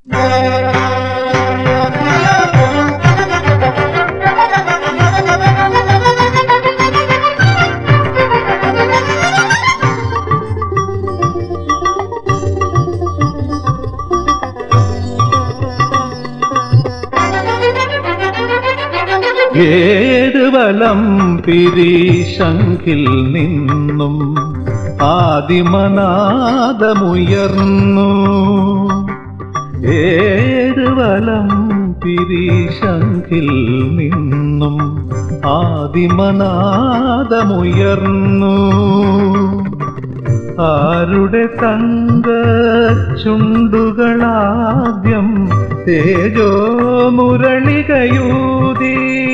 ഏത് വലം പിരീശങ്കിൽ നിന്നും ആദിമനാദമുയർന്നു ഏത് വലം പിരീശങ്കിൽ നിന്നും ആദിമനാദമുയർന്നു ആരുടെ തങ്ക ചുണ്ടുകളാദ്യം തേജോ മുരളികയൂതി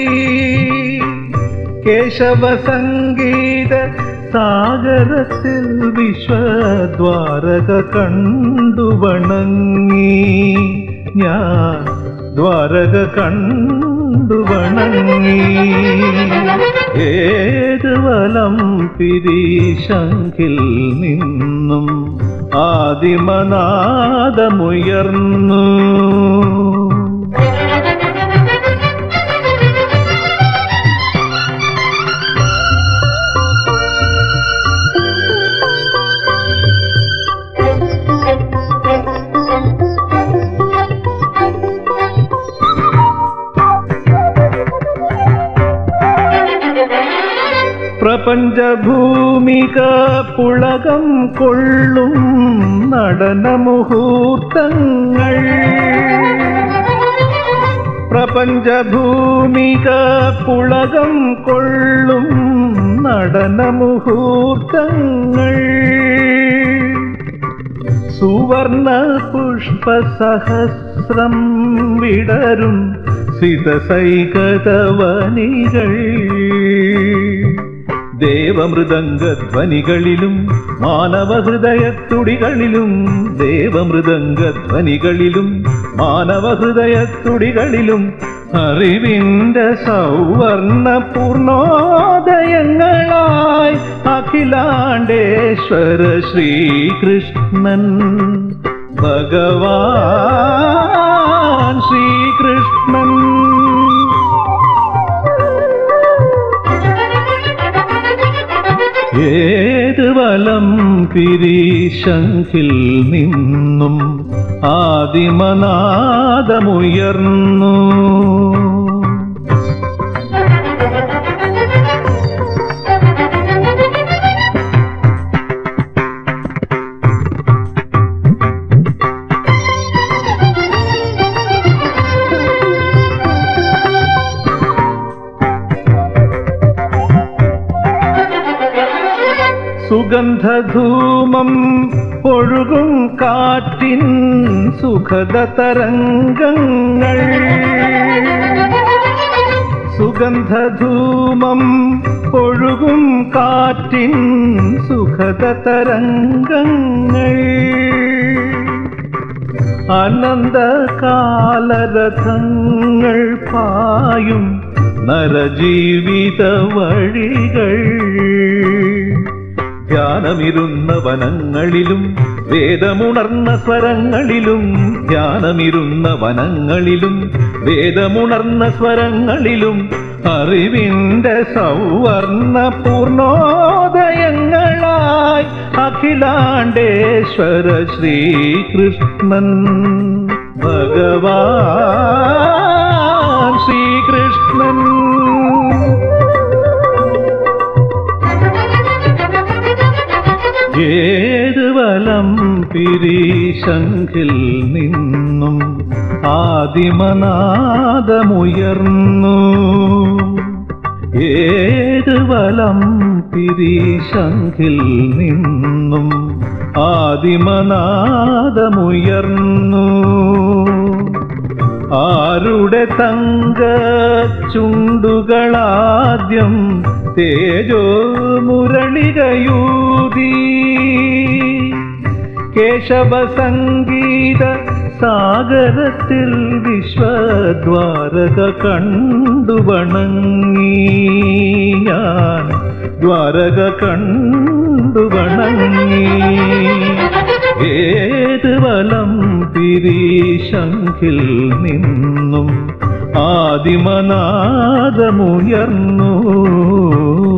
കേശവ സംഗീത സാഗരത്തിൽ വിശ്വദ്വാരക കണ്ടു വണങ്ങി ഞാൻ ദ്വാരക കണ്ടു വണങ്ങി ഏത് വലം പിരീശങ്കിൽ നിന്നും ആദിമനാദമുയർന്നു പ്രപഞ്ചഭൂമിക പുളകം കൊള്ളും നടനമുഹൂർത്തങ്ങൾ പ്രപഞ്ചഭൂമിക പുളകം കൊള്ളും നടനമുഹൂർത്തങ്ങൾ സുവർണ പുഷ്പസഹസ്രം വിടരും സിതസൈകതവനികൾ ദേവമൃദംഗധ്വനികളിലും മാനവഹൃദയത്തുടികളിലും ദേവമൃദംഗധ്വനികളിലും മാനവഹൃദയത്തുടികളിലും അറിവിന്റെ സൗവർണ പൂർണോദയങ്ങളായി അഖിലാണ്ടേശ്വര ശ്രീകൃഷ്ണൻ ഭഗവാൻ ശ്രീകൃഷ്ണൻ ഏത് വലം പിരീശങ്കിൽ നിന്നും ആദിമനാദമുയർന്നു സുഗന്ധധൂമം ഒഴുകും കാറ്റിൻ സുഖദ തരംഗങ്ങൾ സുഗന്ധധൂമം ഒഴുകും കാറ്റിൻ സുഖദ തരംഗങ്ങൾ അനന്തകാലരഥങ്ങൾ പായും നരജീവിത വഴികൾ ധ്യാനമിരുന്ന വനങ്ങളിലും വേദമുണർന്ന സ്വരങ്ങളിലും ധ്യാനമിരുന്ന വനങ്ങളിലും വേദമുണർന്ന സ്വരങ്ങളിലും അറിവിന്റെ സൗവർണ പൂർണോദയങ്ങളായി അഖിലാണ്ടേശ്വര ശ്രീകൃഷ്ണൻ ഭഗവാൻ ശ്രീകൃഷ്ണൻ ഏത് വലം പിരീശങ്കിൽ നിന്നും ആദിമനാദമുയർന്നു ഏത് വലം പിരീശങ്കിൽ നിന്നും ആദിമനാദമുയർന്നു ആരുടെ തങ്ക ചുണ്ടുകളാദ്യം തേജോ മുരളികയൂതി കേശവ സംഗീത സാഗരത്തിൽ വിശ്വദ്വാരക കണ്ടു വണങ്ങി ഞാൻ ദ്വാരക കണ്ടു വണങ്ങി ഏത് വലം പിരീശങ്കിൽ നിന്നും ആദിമനാദമുയർന്നു